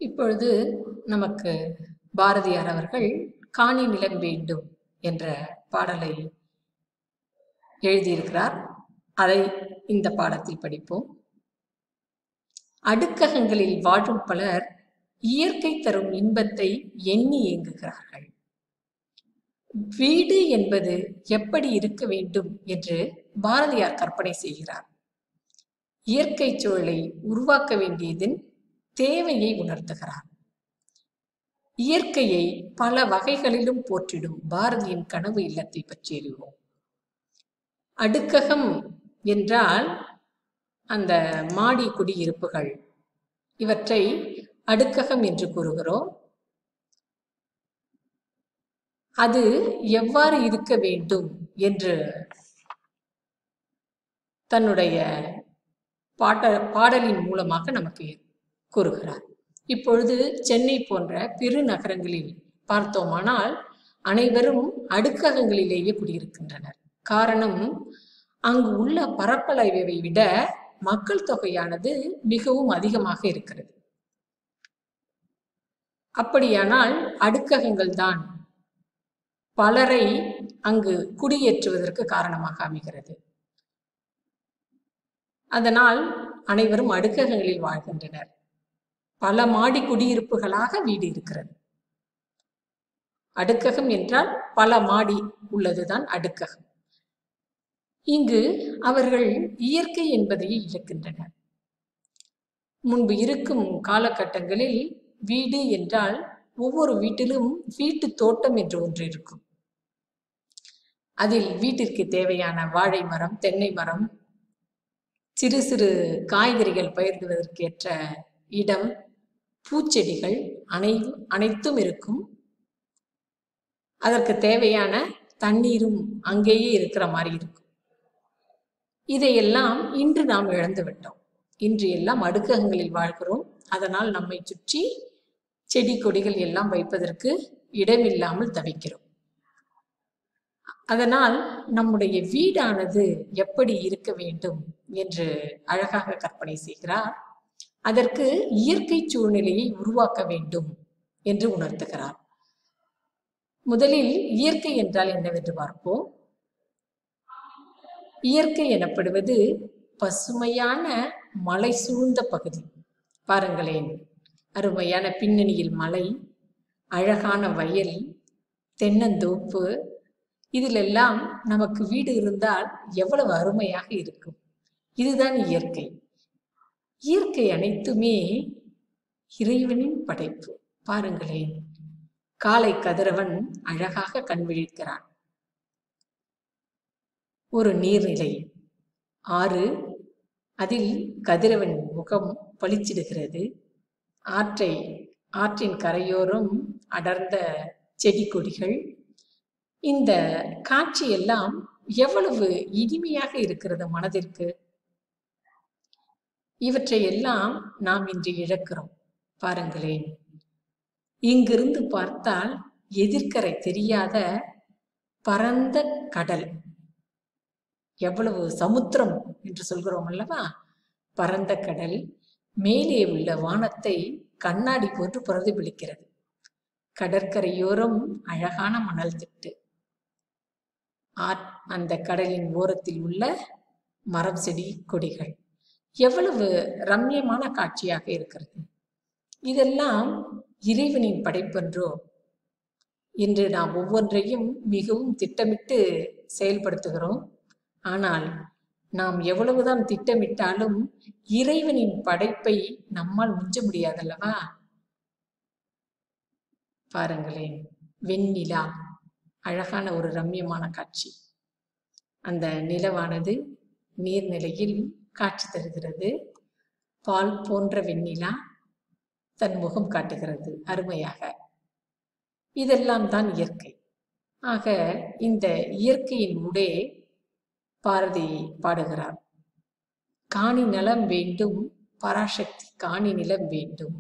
இப்பொழுது நமக்கு பாரதியார் அவர்கள் காணி நிலம் வேண்டும் என்ற பாடலை எழுதியிருக்கிறார் அதை இந்த பாடத்தில் படிப்போம் அடுக்ககங்களில் வாழும் பலர் இயற்கை தரும் இன்பத்தை எண்ணி ஏங்குகிறார்கள் வீடு என்பது எப்படி இருக்க வேண்டும் என்று பாரதியார் கற்பனை செய்கிறார் இயற்கை சூழலை உருவாக்க வேண்டியதன் தேவையை உணர்த்துகிறார் இயற்கையை பல வகைகளிலும் போற்றிடும் பாரதியின் கனவு இல்லத்தை பற்றி அறிவோம் அடுக்ககம் என்றால் அந்த மாடி குடியிருப்புகள் இவற்றை அடுக்ககம் என்று கூறுகிறோம் அது எவ்வாறு இருக்க வேண்டும் என்று தன்னுடைய பாட்ட பாடலின் மூலமாக நமக்கு கூறுகிறார் இப்பொழுது சென்னை போன்ற பெருநகரங்களில் பார்த்தோமானால் அனைவரும் அடுக்ககங்களிலேயே குடியிருக்கின்றனர் காரணம் அங்கு உள்ள பரப்பளவை விட மக்கள் தொகையானது மிகவும் அதிகமாக இருக்கிறது அப்படியானால் அடுக்ககங்கள் தான் பலரை அங்கு குடியேற்றுவதற்கு காரணமாக அமைகிறது அதனால் அனைவரும் அடுக்ககங்களில் வாழ்கின்றனர் பல மாடி குடியிருப்புகளாக வீடு இருக்கிறது அடுக்ககம் என்றால் பல மாடி உள்ளதுதான் அடுக்ககம் இங்கு அவர்கள் இயற்கை என்பதையே இழக்கின்றனர் முன்பு இருக்கும் காலகட்டங்களில் வீடு என்றால் ஒவ்வொரு வீட்டிலும் வீட்டு தோட்டம் என்று ஒன்று இருக்கும் அதில் வீட்டிற்கு தேவையான வாழை மரம் தென்னை மரம் சிறு சிறு காய்கறிகள் பயிரிடுவதற்கேற்ற இடம் பூச்செடிகள் அனை அனைத்தும் இருக்கும் அதற்கு தேவையான தண்ணீரும் அங்கேயே இருக்கிற மாதிரி இருக்கும் இதையெல்லாம் இன்று நாம் இழந்து விட்டோம் இன்று எல்லாம் அடுக்ககங்களில் வாழ்கிறோம் அதனால் நம்மை சுற்றி செடி கொடிகள் எல்லாம் வைப்பதற்கு இடமில்லாமல் தவிக்கிறோம் அதனால் நம்முடைய வீடானது எப்படி இருக்க வேண்டும் என்று அழகாக கற்பனை செய்கிறார் அதற்கு இயற்கை சூழ்நிலையை உருவாக்க வேண்டும் என்று உணர்த்துகிறார் முதலில் இயற்கை என்றால் என்னவென்று பார்ப்போம் இயற்கை எனப்படுவது பசுமையான மலை சூழ்ந்த பகுதி பாருங்களேன் அருமையான பின்னணியில் மலை அழகான வயல் தென்னந்தோப்பு இதிலெல்லாம் நமக்கு வீடு இருந்தால் எவ்வளவு அருமையாக இருக்கும் இதுதான் இயற்கை இயற்கை அனைத்துமே இறைவனின் படைப்பு பாருங்களேன் காலை கதிரவன் அழகாக கண் விழிக்கிறான் ஒரு நீர்நிலை ஆறு அதில் கதிரவன் முகம் பளிச்சிடுகிறது ஆற்றை ஆற்றின் கரையோரம் அடர்ந்த செடி கொடிகள் இந்த காட்சி எல்லாம் எவ்வளவு இனிமையாக இருக்கிறது மனதிற்கு இவற்றை எல்லாம் நாம் இன்று இழக்கிறோம் பாருங்களேன் இங்கிருந்து பார்த்தால் எதிர்க்கரை தெரியாத பரந்த கடல் எவ்வளவு சமுத்திரம் என்று சொல்கிறோம் அல்லவா பரந்த கடல் மேலே உள்ள வானத்தை கண்ணாடி போன்று பிரதிபலிக்கிறது கடற்கரையோரம் அழகான மணல் திட்டு அந்த கடலின் ஓரத்தில் உள்ள மரம் செடி கொடிகள் எவ்வளவு ரம்யமான காட்சியாக இருக்கிறது இதெல்லாம் இறைவனின் படைப்பென்றோ இன்று நாம் ஒவ்வொன்றையும் மிகவும் திட்டமிட்டு செயல்படுத்துகிறோம் ஆனால் நாம் எவ்வளவுதான் திட்டமிட்டாலும் இறைவனின் படைப்பை நம்மால் மிஞ்ச முடியாதல்லவா பாருங்களேன் வெண்ணிலா அழகான ஒரு ரம்யமான காட்சி அந்த நிலவானது நீர்நிலையில் காட்சி தருகிறது பால் போன்ற வெண்ணிலா தன் முகம் காட்டுகிறது அருமையாக இதெல்லாம் தான் இயற்கை ஆக இந்த இயற்கையின் ஊடே பாரதி பாடுகிறார் காணி நலம் வேண்டும் பராசக்தி காணி நிலம் வேண்டும்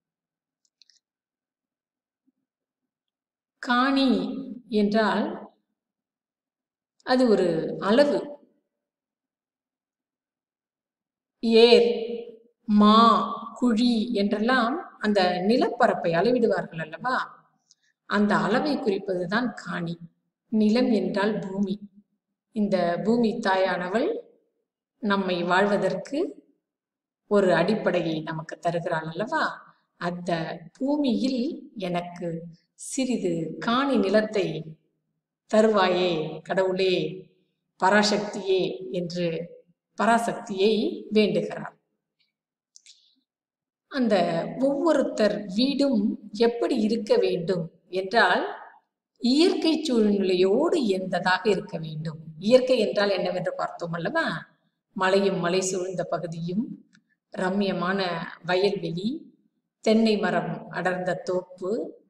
காணி என்றால் அது ஒரு அளவு ஏர் மா குழி என்றெல்லாம் அந்த நிலப்பரப்பை அளவிடுவார்கள் அல்லவா அந்த அளவை குறிப்பதுதான் காணி நிலம் என்றால் பூமி இந்த பூமி தாயானவள் நம்மை வாழ்வதற்கு ஒரு அடிப்படையை நமக்கு தருகிறாள் அல்லவா அந்த பூமியில் எனக்கு சிறிது காணி நிலத்தை தருவாயே கடவுளே பராசக்தியே என்று பராசக்தியை வேண்டுகிறார் அந்த ஒவ்வொருத்தர் வீடும் எப்படி இருக்க வேண்டும் என்றால் இயற்கை சூழ்நிலையோடு எந்ததாக இருக்க வேண்டும் இயற்கை என்றால் என்னவென்று பார்த்தோம் அல்லவா மலையும் மலை சூழ்ந்த பகுதியும் ரம்யமான வயல்வெளி தென்னை மரம் அடர்ந்த தோப்பு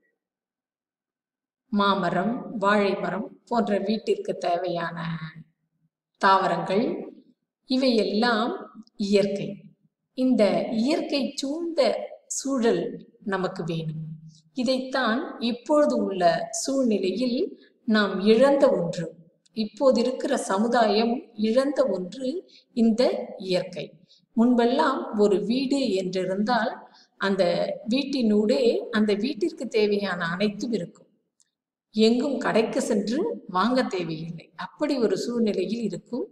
மாமரம் வாழை மரம் போன்ற வீட்டிற்கு தேவையான தாவரங்கள் இவையெல்லாம் இயற்கை இந்த இயற்கை சூழ்ந்த சூழல் நமக்கு வேணும் இதைத்தான் இப்பொழுது உள்ள சூழ்நிலையில் நாம் இழந்த ஒன்று இப்போது இருக்கிற சமுதாயம் இழந்த ஒன்று இந்த இயற்கை முன்பெல்லாம் ஒரு வீடு என்றிருந்தால் அந்த வீட்டினூடே அந்த வீட்டிற்கு தேவையான அனைத்தும் இருக்கும் எங்கும் கடைக்கு சென்று வாங்க தேவையில்லை அப்படி ஒரு சூழ்நிலையில் இருக்கும்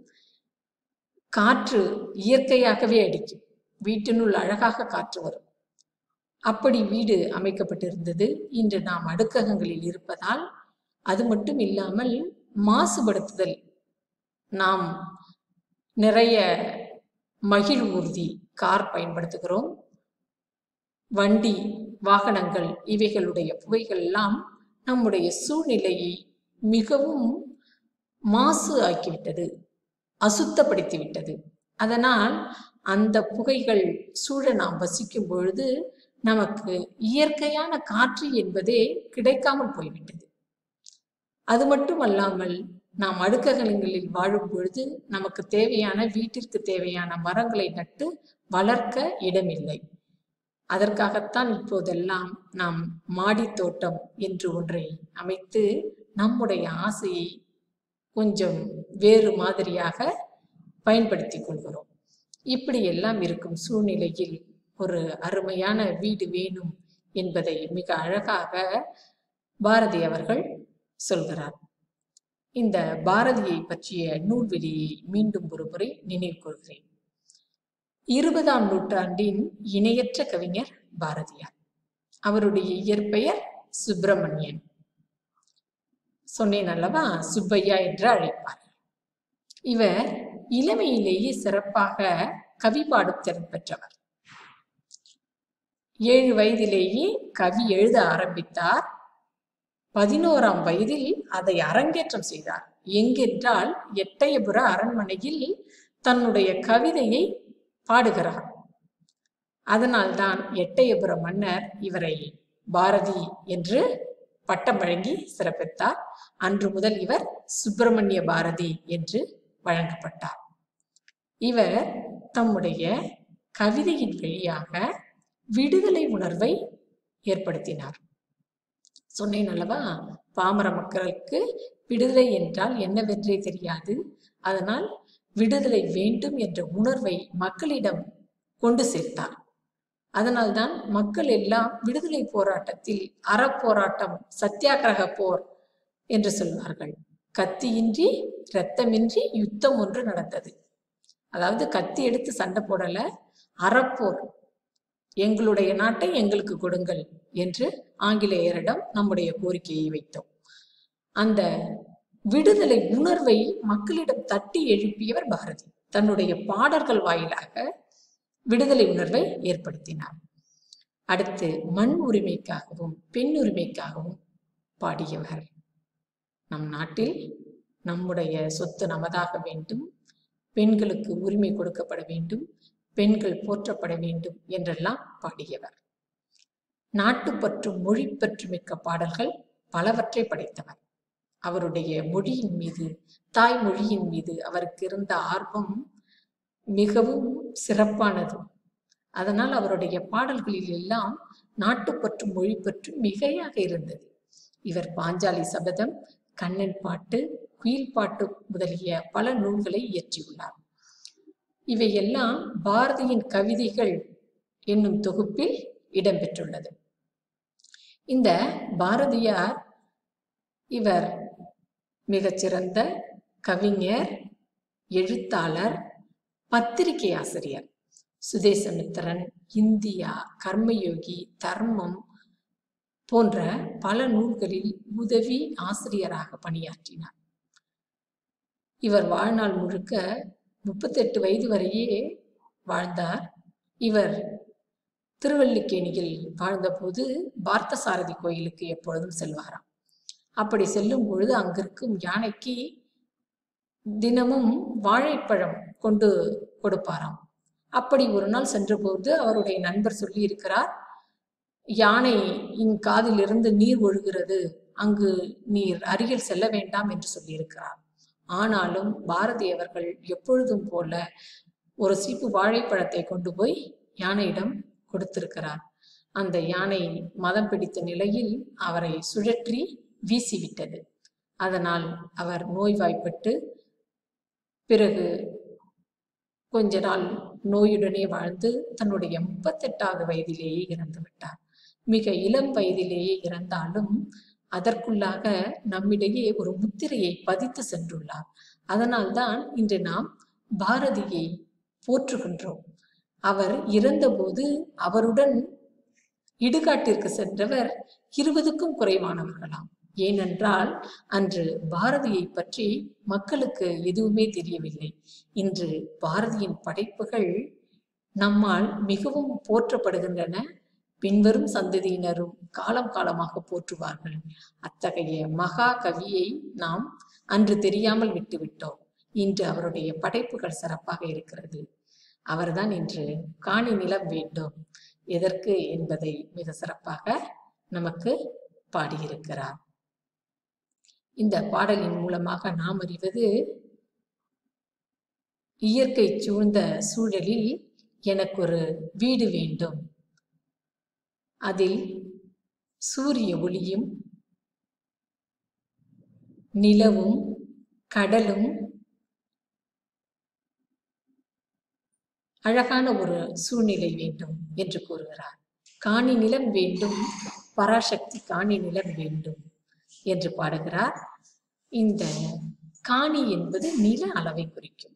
காற்று இயற்கையாகவே அடிக்கும் வீட்டினுள் அழகாக காற்று வரும் அப்படி வீடு அமைக்கப்பட்டிருந்தது இன்று நாம் அடுக்ககங்களில் இருப்பதால் அது மட்டும் இல்லாமல் மாசுபடுத்துதல் நாம் நிறைய மகிழ் ஊர்தி கார் பயன்படுத்துகிறோம் வண்டி வாகனங்கள் இவைகளுடைய புகைகள் எல்லாம் நம்முடைய சூழ்நிலையை மிகவும் மாசு ஆக்கிவிட்டது அசுத்தப்படுத்தி விட்டது அதனால் அந்த புகைகள் சூழ நாம் வசிக்கும் பொழுது நமக்கு இயற்கையான காற்று என்பதே கிடைக்காமல் போய்விட்டது அது மட்டும் அல்லாமல் நாம் அடுக்ககங்களில் வாழும் பொழுது நமக்கு தேவையான வீட்டிற்கு தேவையான மரங்களை நட்டு வளர்க்க இடமில்லை அதற்காகத்தான் இப்போதெல்லாம் நாம் மாடி தோட்டம் என்று ஒன்றை அமைத்து நம்முடைய ஆசையை கொஞ்சம் வேறு மாதிரியாக பயன்படுத்திக் கொள்கிறோம் இப்படி எல்லாம் இருக்கும் சூழ்நிலையில் ஒரு அருமையான வீடு வேணும் என்பதை மிக அழகாக பாரதி அவர்கள் சொல்கிறார் இந்த பாரதியை பற்றிய நூல்வெளியை மீண்டும் ஒரு முறை நினைவு கூறுகிறேன் இருபதாம் நூற்றாண்டின் இணையற்ற கவிஞர் பாரதியார் அவருடைய இயற்பெயர் சுப்பிரமணியன் சொன்னேன் அல்லவா சுப்பையா என்று அழைப்பார் இவர் இளமையிலேயே சிறப்பாக கவி பாடும் திறன் பெற்றவர் ஏழு வயதிலேயே கவி எழுத ஆரம்பித்தார் பதினோராம் வயதில் அதை அரங்கேற்றம் செய்தார் எங்கென்றால் எட்டயபுர அரண்மனையில் தன்னுடைய கவிதையை பாடுகிறார் அதனால்தான் எட்டயபுர மன்னர் இவரை பாரதி என்று பட்டம் வழங்கி சிறப்பித்தார் அன்று முதல் இவர் சுப்பிரமணிய பாரதி என்று வழங்கப்பட்டார் இவர் தம்முடைய கவிதையின் வழியாக விடுதலை உணர்வை ஏற்படுத்தினார் சொன்னேன் அல்லவா பாமர மக்களுக்கு விடுதலை என்றால் என்னவென்றே தெரியாது அதனால் விடுதலை வேண்டும் என்ற உணர்வை மக்களிடம் கொண்டு சேர்த்தார் அதனால்தான் மக்கள் எல்லாம் விடுதலை போராட்டத்தில் அறப்போராட்டம் சத்தியாகிரக போர் என்று சொல்வார்கள் கத்தியின்றி இரத்தமின்றி யுத்தம் ஒன்று நடந்தது அதாவது கத்தி எடுத்து சண்டை போடல அறப்போர் எங்களுடைய நாட்டை எங்களுக்கு கொடுங்கள் என்று ஆங்கிலேயரிடம் நம்முடைய கோரிக்கையை வைத்தோம் அந்த விடுதலை உணர்வை மக்களிடம் தட்டி எழுப்பியவர் பாரதி தன்னுடைய பாடல்கள் வாயிலாக விடுதலை உணர்வை ஏற்படுத்தினார் அடுத்து மண் உரிமைக்காகவும் பெண் உரிமைக்காகவும் பாடியவர் நம் நாட்டில் நம்முடைய சொத்து நமதாக வேண்டும் பெண்களுக்கு உரிமை கொடுக்கப்பட வேண்டும் பெண்கள் போற்றப்பட வேண்டும் என்றெல்லாம் பாடியவர் நாட்டுப்பற்றும் மொழிப்பற்று மிக்க பாடல்கள் பலவற்றை படைத்தவர் அவருடைய மொழியின் மீது தாய்மொழியின் மீது அவருக்கு இருந்த ஆர்வம் மிகவும் சிறப்பானது அதனால் அவருடைய பாடல்களில் எல்லாம் நாட்டுப்பற்று மொழிப்பற்று மிகையாக இருந்தது இவர் பாஞ்சாலி சபதம் கண்ணன் பாட்டு குயில் பாட்டு முதலிய பல நூல்களை இயற்றியுள்ளார் இவையெல்லாம் பாரதியின் கவிதைகள் என்னும் தொகுப்பில் இடம்பெற்றுள்ளது இந்த பாரதியார் இவர் மிகச்சிறந்த கவிஞர் எழுத்தாளர் பத்திரிகை ஆசிரியர் சுதேசமித்திரன் இந்தியா கர்மயோகி தர்மம் போன்ற பல நூல்களில் உதவி ஆசிரியராக பணியாற்றினார் இவர் வாழ்நாள் முழுக்க முப்பத்தெட்டு வயது வரையே வாழ்ந்தார் இவர் திருவல்லிக்கேணியில் வாழ்ந்தபோது பார்த்தசாரதி கோயிலுக்கு எப்பொழுதும் செல்வாராம் அப்படி செல்லும் பொழுது அங்கிருக்கும் யானைக்கு தினமும் வாழைப்பழம் கொண்டு கொடுப்பாராம் அப்படி ஒரு நாள் சென்றபோது அவருடைய நண்பர் சொல்லி இருக்கிறார் யானையின் காதிலிருந்து நீர் ஒழுகிறது அங்கு நீர் அருகில் செல்ல வேண்டாம் என்று சொல்லியிருக்கிறார் ஆனாலும் பாரதி அவர்கள் எப்பொழுதும் போல ஒரு சீப்பு வாழைப்பழத்தை கொண்டு போய் யானையிடம் கொடுத்திருக்கிறார் அந்த யானை மதம் பிடித்த நிலையில் அவரை சுழற்றி வீசிவிட்டது அதனால் அவர் நோய்வாய்ப்பட்டு பிறகு கொஞ்ச நாள் நோயுடனே வாழ்ந்து தன்னுடைய முப்பத்தெட்டாவது வயதிலேயே இறந்து விட்டார் மிக இளம் வயதிலேயே இறந்தாலும் அதற்குள்ளாக நம்மிடையே ஒரு முத்திரையை பதித்து சென்றுள்ளார் அதனால்தான் இன்று நாம் பாரதியை போற்றுகின்றோம் அவர் இறந்தபோது அவருடன் இடுகாட்டிற்கு சென்றவர் இருபதுக்கும் குறைவானவர்களாம் ஏனென்றால் அன்று பாரதியை பற்றி மக்களுக்கு எதுவுமே தெரியவில்லை இன்று பாரதியின் படைப்புகள் நம்மால் மிகவும் போற்றப்படுகின்றன பின்வரும் சந்ததியினரும் காலம் காலமாக போற்றுவார்கள் அத்தகைய மகா கவியை நாம் அன்று தெரியாமல் விட்டுவிட்டோம் இன்று அவருடைய படைப்புகள் சிறப்பாக இருக்கிறது அவர்தான் இன்று காணி நிலம் வேண்டும் எதற்கு என்பதை மிக சிறப்பாக நமக்கு பாடியிருக்கிறார் இந்த பாடலின் மூலமாக நாம் அறிவது இயற்கை சூழ்ந்த சூழலில் எனக்கு ஒரு வீடு வேண்டும் அதில் சூரிய ஒளியும் நிலவும் கடலும் அழகான ஒரு சூழ்நிலை வேண்டும் என்று கூறுகிறார் காணி நிலம் வேண்டும் பராசக்தி காணி நிலம் வேண்டும் என்று பாடுகிறார் இந்த காணி என்பது நில அளவை குறிக்கும்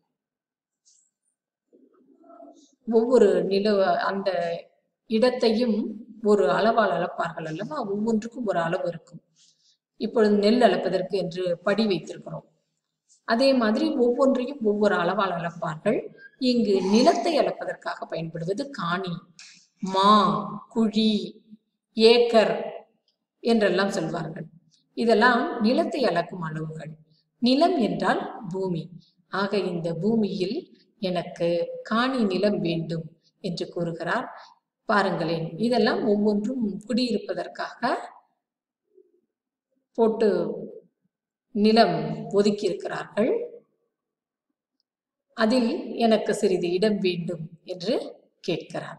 ஒவ்வொரு நில அந்த இடத்தையும் ஒரு அளவால் அளப்பார்கள் அல்லவா ஒவ்வொன்றுக்கும் ஒரு அளவு இருக்கும் இப்பொழுது நெல் அளப்பதற்கு என்று படி வைத்திருக்கிறோம் அதே மாதிரி ஒவ்வொன்றையும் ஒவ்வொரு அளவால் அளப்பார்கள் இங்கு நிலத்தை அளப்பதற்காக பயன்படுவது காணி மா குழி ஏக்கர் என்றெல்லாம் சொல்வார்கள் இதெல்லாம் நிலத்தை அளக்கும் அளவுகள் நிலம் என்றால் பூமி ஆக இந்த பூமியில் எனக்கு காணி நிலம் வேண்டும் என்று கூறுகிறார் பாருங்களேன் இதெல்லாம் ஒவ்வொன்றும் குடியிருப்பதற்காக போட்டு நிலம் ஒதுக்கி இருக்கிறார்கள் அதில் எனக்கு சிறிது இடம் வேண்டும் என்று கேட்கிறார்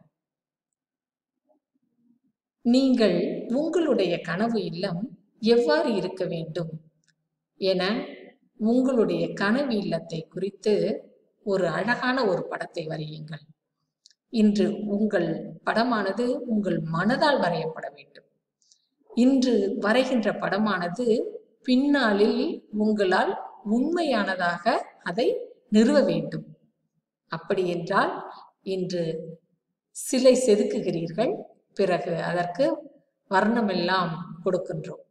நீங்கள் உங்களுடைய கனவு இல்லம் எவ்வாறு இருக்க வேண்டும் என உங்களுடைய கனவு இல்லத்தை குறித்து ஒரு அழகான ஒரு படத்தை வரையுங்கள் இன்று உங்கள் படமானது உங்கள் மனதால் வரையப்பட வேண்டும் இன்று வரைகின்ற படமானது பின்னாளில் உங்களால் உண்மையானதாக அதை நிறுவ வேண்டும் அப்படி என்றால் இன்று சிலை செதுக்குகிறீர்கள் பிறகு அதற்கு வர்ணமெல்லாம் கொடுக்கின்றோம்